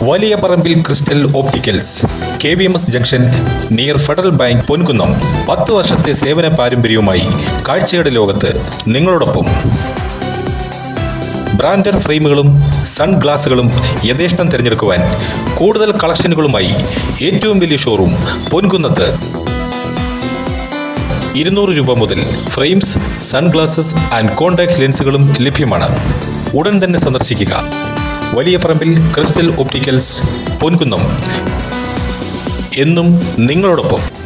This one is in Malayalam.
വലിയ പറമ്പിൽ Crystal Opticals K V M S junction near Federal Bank Ponkunnam പത്ത് വർഷത്തെ സേവന പാരമ്പര്യവുമായി കാഴ്ചയുടെ ലോകത്ത് നിങ്ങളോടൊപ്പം ബ്രാൻഡഡ് ഫ്രെയിമുകളും സൺഗ്ലാസുകളും യഥേഷ്ടം തിരഞ്ഞെടുക്കുവാൻ കൂടുതൽ കളക്ഷനുകളുമായി ഏറ്റവും വലിയ ഷോറൂം പൊൻകുന്നത്ത് ഇരുന്നൂറ് രൂപ മുതൽ ഫ്രെയിംസ് സൺഗ്ലാസസ് ആൻഡ് കോണ്ടാക്ട് ലെൻസുകളും ലഭ്യമാണ് ഉടൻ തന്നെ സന്ദർശിക്കുക വലിയ പറമ്പിൽ ക്രിസ്റ്റൽ ഒപ്റ്റിക്കൽസ് പൊൻകുന്നം എന്നും നിങ്ങളോടൊപ്പം